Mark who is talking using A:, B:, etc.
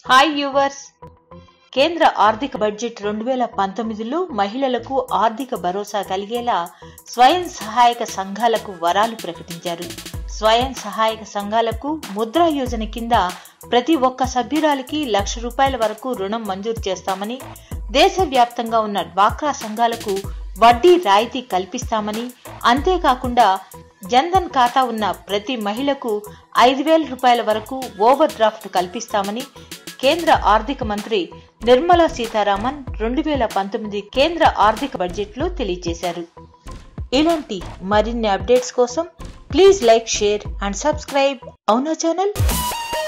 A: hi yours కేంద్ర ఆర్థిక budget రెండు వేల పంతొమ్మిదిలో మహిళలకు ఆర్థిక భరోసా కలిగేలా స్వయం సహాయక సంఘాలకు వరాలు ప్రకటించారు స్వయం సహాయక సంఘాలకు ముద్రా యోజన కింద ప్రతి ఒక్క సభ్యురాలికి లక్ష రూపాయల వరకు రుణం మంజూరు చేస్తామని దేశవ్యాప్తంగా ఉన్న డ్వాక్రా సంఘాలకు వడ్డీ రాయితీ కల్పిస్తామని అంతేకాకుండా జన్ధన్ ఖాతా ఉన్న ప్రతి మహిళకు ఐదు వేల రూపాయల వరకు ఓవర్ డ్రాఫ్ట్ కల్పిస్తామని కేంద్ర ఆర్థిక మంత్రి నిర్మలా సీతారామన్ రెండు వేల పంతొమ్మిది కేంద్ర ఆర్థిక బడ్జెట్లో తెలియజేశారు ఇలాంటి మరిన్ని అప్డేట్స్ కోసం please like share and subscribe అవునా ఛానల్